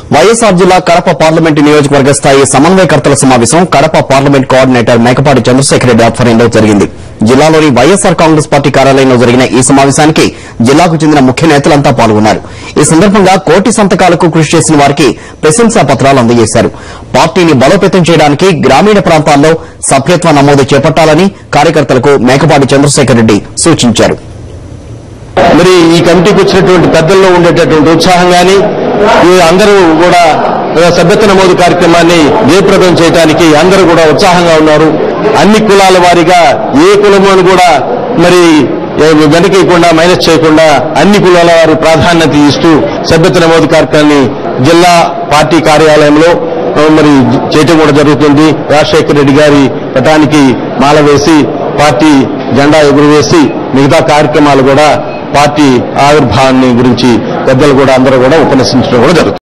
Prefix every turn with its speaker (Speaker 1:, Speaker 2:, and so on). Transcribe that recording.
Speaker 1: వైఎస్ఆర్ జిల్లా కడప పార్లమెంటు నియోజకవర్గ స్థాయి సమన్వయకర్తల సమావేశం కడప పార్లమెంట్ కోఆర్డినేటర్ మేకపాటి చంద్రశేఖర రెడ్డి ఆధ్వర్యంలో జరిగింది జిల్లాలోని వైఎస్ఆర్ కాంగ్రెస్ పార్టీ కార్యాలయంలో జరిగిన ఈ సమావేశానికి జిల్లాకు చెందిన ముఖ్య నేతలంతా పాల్గొన్నారు ఈ సందర్భంగా కోటి సంతకాలకు కృషి చేసిన వారికి ప్రశంసా పత్రాలు అందజేశారు పార్టీని బలోపేతం చేయడానికి గ్రామీణ ప్రాంతాల్లో సభ్యత్వ నమోదు చేపట్టాలని కార్యకర్తలకు మేకపాటి చంద్రశేఖర రెడ్డి సూచించారు
Speaker 2: మరి ఈ కమిటీకి వచ్చినటువంటి పెద్దల్లో ఉండేటటువంటి ఉత్సాహం కానీ ఈ అందరూ కూడా ఆ, సభ్యత్వ నమోదు కార్యక్రమాన్ని జయప్రదం చేయడానికి అందరూ కూడా ఉత్సాహంగా ఉన్నారు అన్ని కులాల వారీగా ఏ కులము అని కూడా మరి ఏ, వెనకేయకుండా మైనస్ చేయకుండా అన్ని కులాల వారి ప్రాధాన్యత ఇస్తూ సభ్యత్వ నమోదు కార్యక్రమాన్ని జిల్లా పార్టీ కార్యాలయంలో ఆ, మరి చేయటం కూడా జరుగుతుంది రాజశేఖర రెడ్డి గారి పటానికి మాల వేసి పార్టీ జెండా ఎగురవేసి మిగతా కార్యక్రమాలు కూడా పార్టీ ఆవిర్భావాన్ని గురించి పెద్దలు కూడా అందరూ కూడా ఉపన్యసించడం కూడా జరుగుతుంది